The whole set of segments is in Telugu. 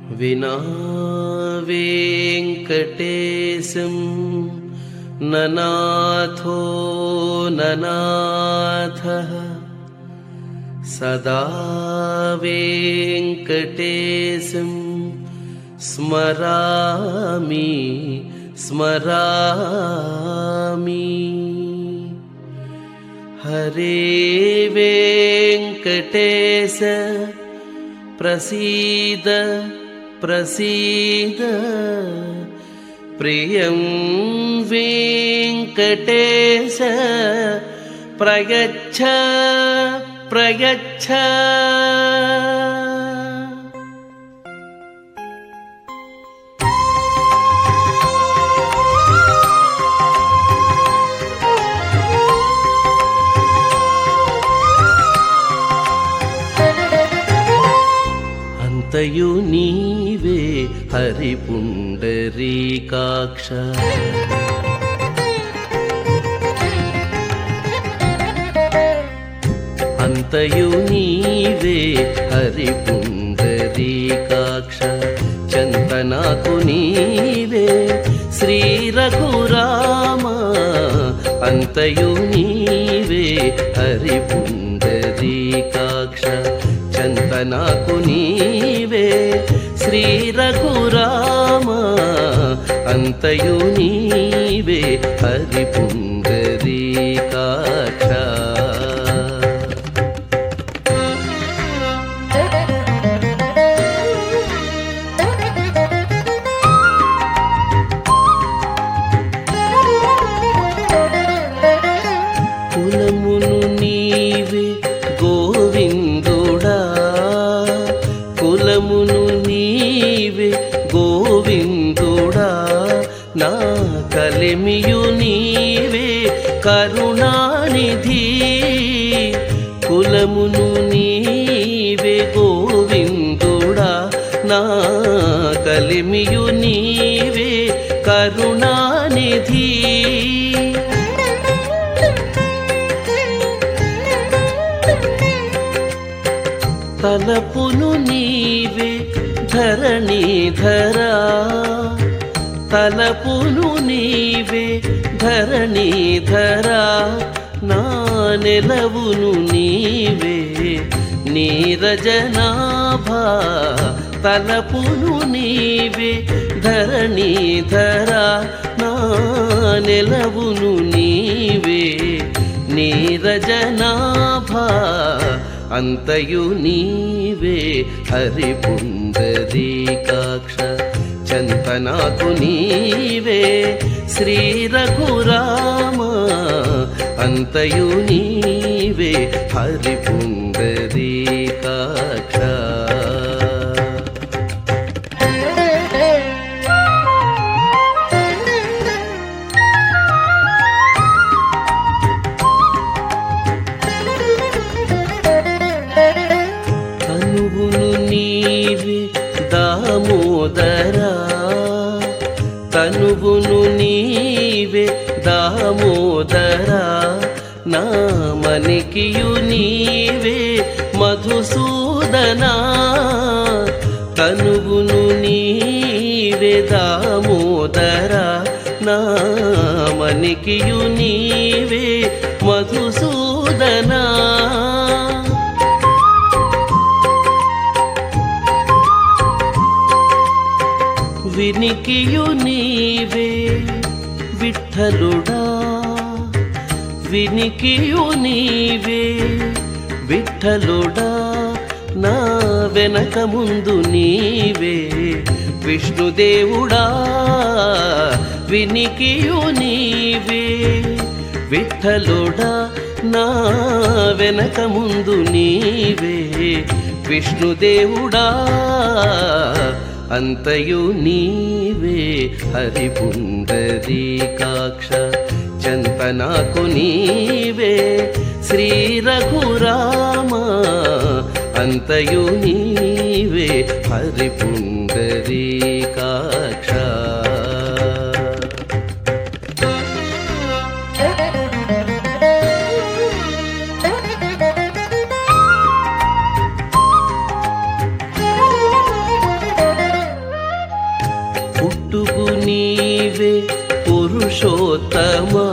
विना वेङ्कटेशं ननाथो ननाथः सदा वेङ्कटेशं स्मरामि स्मरामि हरे वेङ्कटेश प्रसीद प्रसीद प्रियं वेङ्कटेश प्रयच्छ प्रयच्छ అంతయు నీవే హరిపుండరీకాక్ష అంతయు నీవే హరిపుండరీకాక్ష చంతనాకు నీవే శ్రీ రఘురామ అంతయు నీవే హరిపుండరీకాక్ష చంతనాకు నీవే శ్రీ రఘురామ అంతయు నీవే హరిపుండరీకాక్ష కులమును నీవే గోవిందుడా కులమును నీవే గోవిందుడా నా కలిమియు నీవే కరుణానిధి కులమును నీవే గోవిందుడా నా కలిమియు నీవే కరుణానిధి తలపును నీవే ధరణీధరా తలపును నీవే ధరణీధరా నా నెలవును నీవే నీరజనాభా తలపును నీవే ధరణీధరా నా నెలవును నీవే నీరజనాభా అంతయు నీవే హరిపుండరీకాక్ష చంతనాకు నీవే శ్రీ రఘురామ అంతయు నీవే హరిపుండరీకాక్ష తనువును నీవే దామోదరా తనువును నీవే దామోదరా నామనికియు నీవే మధుసూదనా తనువును నీవే దామోదరా నామనికియు నీవే మధుసూదనా వినికియు నీవే విఠలుడా వినికియు నీవే విఠలుడా నా వెనక ముందు నీవే విష్ణుదేవుడా వినికియు నీవే విఠలుడా నా వెనక ముందు నీవే విష్ణుదేవుడా అంతయు నీవే హరిపుండరీకాక్ష చంతనాకు నీవే శ్రీ రఘురామ అంతయు నీవే హరిపుండరీకాక్ష Thank you. పురుషోత్తమా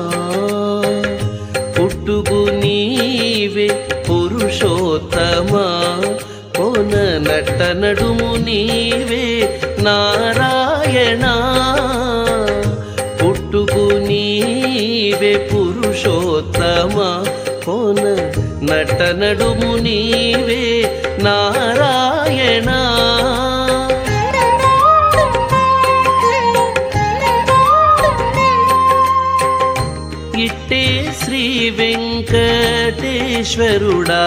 పుట్టుగు నీవే పురుషోత్తమా కోన నట్ట నడుము నీవే నారాయణ పుట్టుగు నీవే పురుషోత్తమా కోన నట్ట నడుము నీవే నారాయణ ఇట్టే శ్రీ వెంకటేశ్వరుడా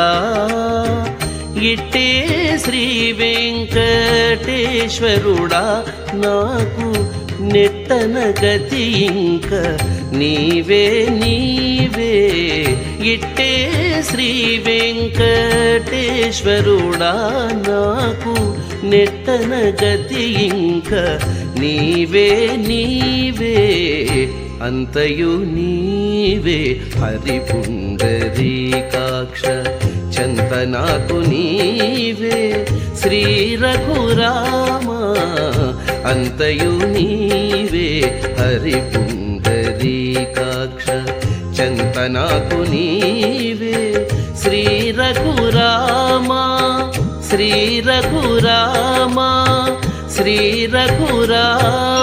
ఇట్టే శ్రీ వెంకటేశ్వరుడా నాకు నెట్టన గతి ఇంక నీవే నీవే ఇట్టే శ్రీ వెంకటేశ్వరుడా నాకు నెట్టన గతి ఇంక నీవే నీవే అంతయు నీవే హరిపుండరీకాక్ష చంత నాకు నీవే శ్రీ రఘురామ అంతయు నీవే హరిపుండరీకాక్ష చంత నాకు నీవే శ్రీ రఘురామ శ్రీ రఘురామ శ్రీ రఘురామ